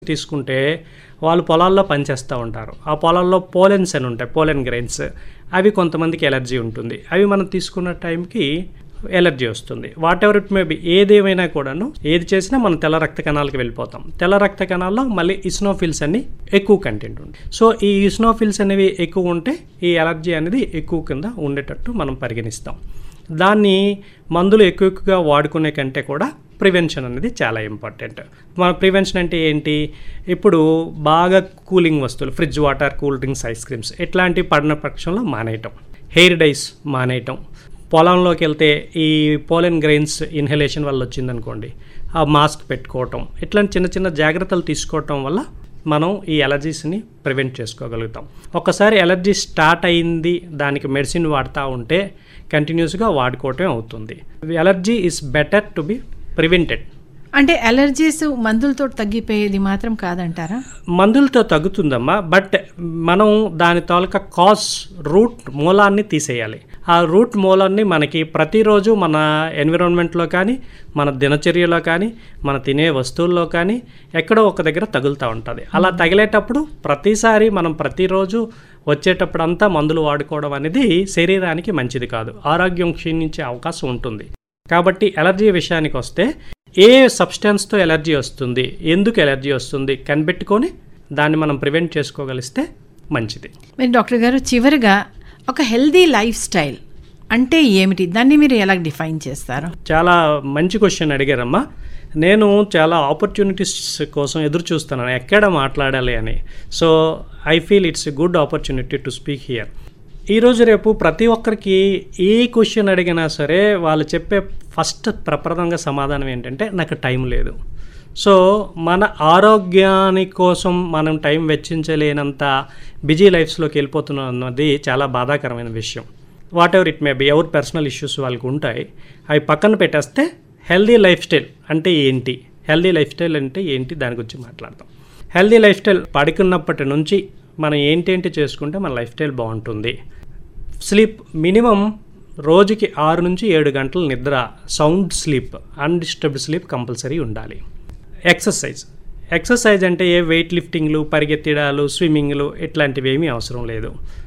తీసుకుంటే వాళ్ళు పొలాల్లో పనిచేస్తూ ఉంటారు ఆ పొలాల్లో పోలెన్స్ అని ఉంటాయి పోలెన్ గ్రెయిన్స్ అవి కొంతమందికి ఎలర్జీ ఉంటుంది అవి మనం తీసుకున్న టైంకి ఎలర్జీ వస్తుంది whatever it may be ఏదేమైనా కూడాను ఏది చేసినా మనం తెల్ల రక్త కణాలకు వెళ్ళిపోతాం తెల్ల రక్త కణాల్లో మళ్ళీ ఇస్నోఫిల్స్ అన్ని ఎక్కువ కంటెంట్ ఉంది సో ఈ ఇస్నోఫిల్స్ అనేవి ఎక్కువ ఉంటే ఈ ఎలర్జీ అనేది ఎక్కువ కింద ఉండేటట్టు మనం పరిగణిస్తాం దాన్ని మందులు ఎక్కువ ఎక్కువగా వాడుకునే కంటే కూడా ప్రివెన్షన్ అనేది చాలా ఇంపార్టెంట్ మన ప్రివెన్షన్ అంటే ఏంటి ఇప్పుడు బాగా కూలింగ్ వస్తువులు fridge water cool drinks ice creams ఇట్లాంటివి పడిన పక్షంలో మానేయటం హెయిర్ డైస్ మానేయటం పొలంలోకి వెళ్తే ఈ పోలెన్ గ్రెయిన్స్ ఇన్హలేషన్ వల్ల వచ్చిందనుకోండి ఆ మాస్క్ పెట్టుకోవటం ఇట్లాంటి చిన్న చిన్న జాగ్రత్తలు తీసుకోవటం వల్ల మనం ఈ ఎలర్జీస్ని ప్రివెంట్ చేసుకోగలుగుతాం ఒకసారి ఎలర్జీ స్టార్ట్ అయింది దానికి మెడిసిన్ వాడుతూ ఉంటే కంటిన్యూస్గా వాడుకోవటం అవుతుంది allergy is better to be prevented అంటే అలర్జీస్ మందులతో తగ్గిపోయేది మాత్రం కాదంటారా మందులతో తగ్గుతుందమ్మా బట్ మనం దాని తాలూకా కాజ్ రూట్ మూలాన్ని తీసేయాలి ఆ రూట్ మూలాన్ని మనకి ప్రతిరోజు మన ఎన్విరాన్మెంట్లో కానీ మన దినచర్యలో కానీ మన తినే వస్తువుల్లో కానీ ఎక్కడో ఒక దగ్గర తగులుతూ ఉంటుంది అలా తగిలేటప్పుడు ప్రతిసారి మనం ప్రతిరోజు వచ్చేటప్పుడు అంతా మందులు వాడుకోవడం అనేది శరీరానికి మంచిది కాదు ఆరోగ్యం క్షీణించే అవకాశం ఉంటుంది కాబట్టి ఎలర్జీ విషయానికి వస్తే ఏ సబ్స్టెన్స్తో ఎలర్జీ వస్తుంది ఎందుకు ఎలర్జీ వస్తుంది కనిపెట్టుకొని దాన్ని మనం ప్రివెంట్ చేసుకోగలిస్తే మంచిది మీరు డాక్టర్ గారు చివరిగా ఒక హెల్దీ లైఫ్ స్టైల్ అంటే ఏమిటి దాన్ని మీరు ఎలా డిఫైన్ చేస్తారు చాలా మంచి క్వశ్చన్ అడిగారమ్మా నేను చాలా ఆపర్చునిటీస్ కోసం ఎదురు చూస్తున్నాను ఎక్కడ మాట్లాడాలి అని so I feel it's a good opportunity to speak here ఈరోజు రేపు ప్రతి ఒక్కరికి ఏ క్వశ్చన్ అడిగినా సరే వాళ్ళు చెప్పే ఫస్ట్ ప్రప్రదంగా సమాధానం ఏంటంటే నాకు టైం లేదు సో మన ఆరోగ్యాని కోసం మనం టైం వెచ్చించలేనంత బిజీ లైఫ్స్లోకి వెళ్ళిపోతున్నాం అన్నది చాలా బాధాకరమైన విషయం whatever it may be ఎవరి పర్సనల్ ఇష్యూస్ వాళ్ళకి ఉంటాయి అవి పక్కన పెట్టేస్తే హెల్దీ లైఫ్ స్టైల్ అంటే ఏంటి హెల్దీ లైఫ్ స్టైల్ అంటే ఏంటి దాని గురించి మాట్లాడతాం హెల్దీ లైఫ్ స్టైల్ పడుకున్నప్పటి నుంచి మనం ఏంటేంటి చేసుకుంటే మన లైఫ్ స్టైల్ బాగుంటుంది స్లీప్ మినిమం రోజుకి ఆరు నుంచి ఏడు గంటల నిద్ర sound sleep undisturbed sleep compulsory ఉండాలి ఎక్సర్సైజ్ ఎక్సర్సైజ్ అంటే ఏ వెయిట్ లిఫ్టింగ్లు పరిగెత్తడాలు స్విమ్మింగ్లు ఇట్లాంటివి ఏమీ అవసరం లేదు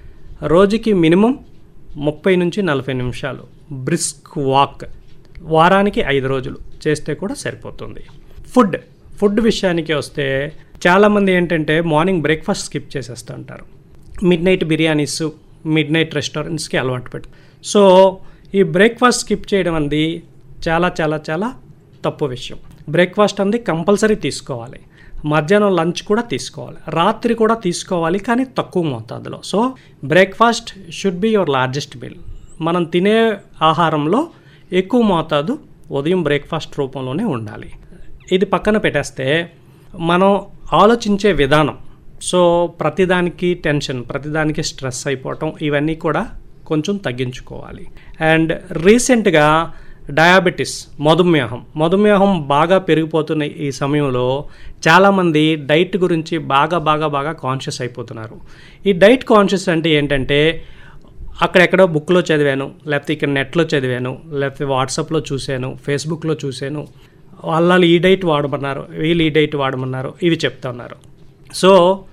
రోజుకి మినిమం ముప్పై నుంచి నలభై నిమిషాలు బ్రిస్క్ వాక్ వారానికి ఐదు రోజులు చేస్తే కూడా సరిపోతుంది ఫుడ్ ఫుడ్ విషయానికి వస్తే చాలామంది ఏంటంటే మార్నింగ్ బ్రేక్ఫాస్ట్ స్కిప్ చేసేస్తూ ఉంటారు midnight biryanis midnight రెస్టారెంట్స్కి అలవాటు పెట్టు సో ఈ బ్రేక్ఫాస్ట్ స్కిప్ చేయడం అనేది చాలా చాలా చాలా తప్పు విషయం బ్రేక్ఫాస్ట్ అనేది కంపల్సరీ తీసుకోవాలి మధ్యాహ్నం లంచ్ కూడా తీసుకోవాలి రాత్రి కూడా తీసుకోవాలి కానీ తక్కువ మోతాదులో so breakfast should be your largest meal మనం తినే ఆహారంలో ఎక్కువ మోతాదు ఉదయం బ్రేక్ఫాస్ట్ రూపంలోనే ఉండాలి ఇది పక్కన పెట్టేస్తే మనం ఆలోచించే విధానం సో ప్రతిదానికి టెన్షన్ ప్రతిదానికి స్ట్రెస్ అయిపోవటం ఇవన్నీ కూడా కొంచెం తగ్గించుకోవాలి అండ్ రీసెంట్గా డయాబెటీస్ మధుమేహం మధుమేహం బాగా పెరిగిపోతున్న ఈ సమయంలో చాలామంది డైట్ గురించి బాగా బాగా బాగా కాన్షియస్ అయిపోతున్నారు ఈ డైట్ కాన్షియస్ అంటే ఏంటంటే అక్కడెక్కడో బుక్లో చదివాను లేకపోతే ఇక్కడ నెట్లో చదివాను లేకపోతే వాట్సాప్లో చూశాను ఫేస్బుక్లో చూశాను వాళ్ళు ఈ డైట్ వాడమన్నారు వీళ్ళు ఈ డైట్ వాడమన్నారు ఇవి చెప్తా ఉన్నారు సో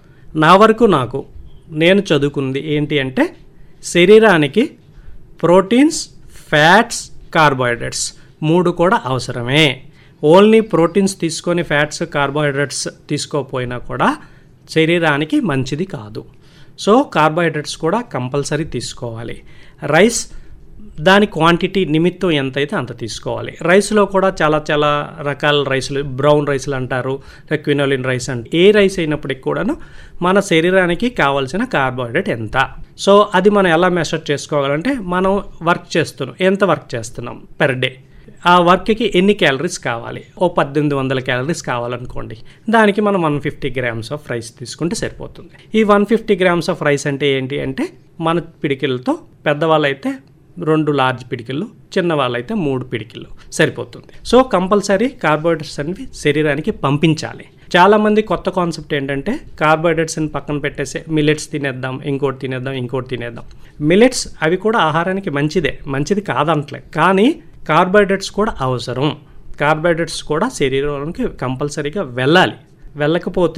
నా వరకు నాకు నేను చదువుకుంది ఏంటి అంటే శరీరానికి ప్రోటీన్స్ ఫ్యాట్స్ కార్బోహైడ్రేట్స్ మూడు కూడా అవసరమే ఓన్లీ ప్రోటీన్స్ తీసుకొని ఫ్యాట్స్ కార్బోహైడ్రేట్స్ తీసుకోకపోయినా కూడా శరీరానికి మంచిది కాదు సో కార్బోహైడ్రేట్స్ కూడా కంపల్సరీ తీసుకోవాలి రైస్ దాని క్వాంటిటీ నిమిత్తం ఎంత అయితే అంత తీసుకోవాలి రైస్లో కూడా చాలా చాలా రకాల రైసులు బ్రౌన్ రైస్లు అంటారు క్వినోలిన్ రైస్ అంటే ఏ రైస్ అయినప్పటికి కూడాను మన శరీరానికి కావాల్సిన కార్బోహైడ్రేట్ ఎంత సో అది మనం ఎలా మెషర్ చేసుకోవాలంటే మనం వర్క్ చేస్తున్నాం ఎంత వర్క్ చేస్తున్నాం పెర్ డే ఆ వర్క్కి ఎన్ని క్యాలరీస్ కావాలి ఓ పద్దెనిమిది వందల క్యాలరీస్ కావాలనుకోండి దానికి మనం one fifty grams of rice తీసుకుంటే సరిపోతుంది ఈ one fifty grams of rice అంటే ఏంటి అంటే మన పిడికిలతో పెద్దవాళ్ళైతే రెండు లార్జ్ పిడికిళ్ళు చిన్న వాళ్ళైతే మూడు పిడికిళ్ళు సరిపోతుంది సో కంపల్సరీ కార్బోహైడ్రేట్స్ అనేవి శరీరానికి పంపించాలి చాలామంది కొత్త కాన్సెప్ట్ ఏంటంటే కార్బోహైడ్రేట్స్ని పక్కన పెట్టేసి మిల్లెట్స్ తినేద్దాం ఇంకోటి తినేద్దాం ఇంకోటి తినేద్దాం మిల్లెట్స్ అవి కూడా ఆహారానికి మంచిదే మంచిది కాదంటలే కానీ కార్బోహైడ్రేట్స్ కూడా అవసరం కార్బోహైడ్రేట్స్ కూడా శరీరంలోకి కంపల్సరీగా వెళ్ళాలి వెళ్ళకపోతే